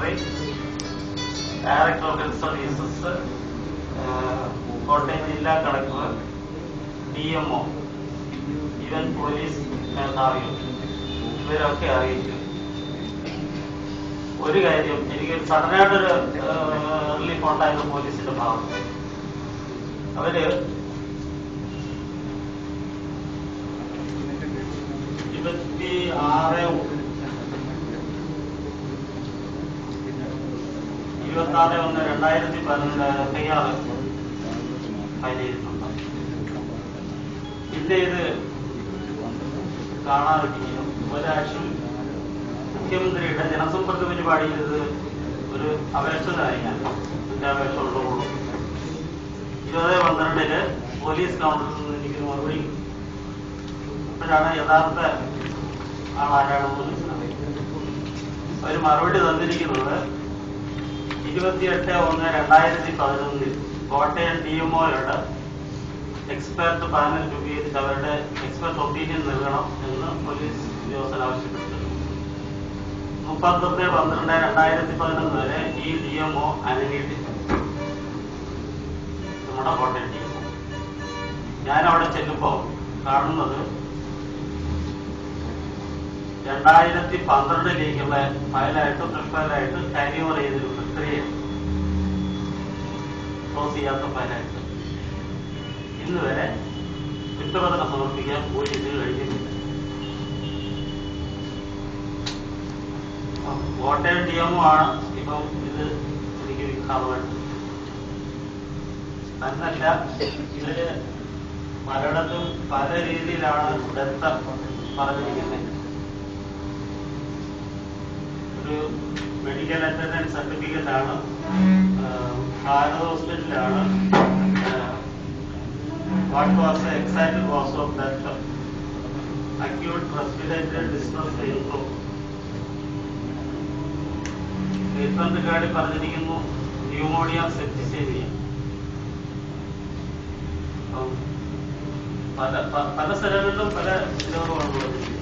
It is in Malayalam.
secretary director of health services Kottayam ജില്ലാ collector D M O even police മേധാവികൾ ഇവരൊക്കെ അറിയിച്ചു ഒരു കാര്യം എനിക്ക് സഡനായിട്ടൊരു റിലീഫ് ഉണ്ടായിരുന്നു പോലീസിന്റെ ഭാഗത്ത് അവര് ഇരുപത്തി ആറ് ഇരുപത്തി ആറ് ഒന്ന് രണ്ടായിരത്തി പതിനൊന്ന് എഫ്ഐആർ ഫയൽ ചെയ്തിട്ടുണ്ട് പിന്നെ ഇത് കാണാതിരിക്കുകയും ഒരാഴ്ച മുഖ്യമന്ത്രിയുടെ ജനസമ്പർക്ക പരിപാടിയിൽ ഇത് ഒരു അപേക്ഷതായി ഞാൻ എന്റെ അപേക്ഷ ഉള്ളതുള്ളൂ ഇരുപത് പന്ത്രണ്ടില് പോലീസ് കൗണ്ടറിൽ നിന്ന് എനിക്ക് മറുപടി അപ്പോഴാണ് യഥാർത്ഥ ആളാരാണെന്ന് മനസ്സിലായത് അവർ മറുപടി തന്നിരിക്കുന്നത് ഇരുപത്തിയെട്ട് ഒന്ന് രണ്ടായിരത്തി പതിനൊന്നിൽ കോട്ടയം ഡി എം ഒയുടെ എക്സ്പെർട്ട് പാനൽ രൂപീകരിച്ച് അവരുടെ എക്സ്പെർട്ട് ഒപ്പീനിയൻ നൽകണം എന്ന് പോലീസ് ഉദ്യോഗസ്ഥൻ ആവശ്യപ്പെട്ടിട്ടുണ്ട് മുപ്പത്തൊന്ന് പന്ത്രണ്ട് രണ്ടായിരത്തി പതിനൊന്ന് വരെ ഈ ഡി എം ഒ അനുനീട്ടില്ല നമ്മുടെ കോട്ടയം ഡി എം ഒ ഞാൻ അവിടെ ചെല്ലുമ്പോൾ കാണുന്നത് രണ്ടായിരത്തി പന്ത്രണ്ടിലേക്കുള്ള ഫയലായിട്ട് ഫയലായിട്ട് കാരി ഓവർ ചെയ്തൊരു പ്രക്രിയ ക്ലോസ് ചെയ്യാത്ത ഫയലായിട്ട് ഇന്ന് വരെ കുറ്റപത്രം സമർപ്പിക്കാൻ പോലീസിന് കഴിഞ്ഞിട്ടില്ല അപ്പം കോട്ടയം ഡി എം ആണ് ഇപ്പം ഇത് എനിക്ക് വിഖാതമായിട്ട് തന്നല്ല ഇതില് പലയിടത്തും പല രീതിയിലാണ് ഡെത്ത പറഞ്ഞിരിക്കുന്നത് ഒരു മെഡിക്കൽ അറ്റൻഡൻസ് സർട്ടിഫിക്കറ്റ് ആണ് ഭാരത് ഹോസ്പിറ്റലാണ് what was the exact cause of death acute respiratory distress syndrome treatment കാർഡിൽ പറഞ്ഞിരിക്കുന്നു ന്യൂമോണിയ സെപ്റ്റിസേമിയ പല പല സ്ഥലങ്ങളിലും പല ചിലവുകളാണ് പറഞ്ഞിരിക്കുന്നത്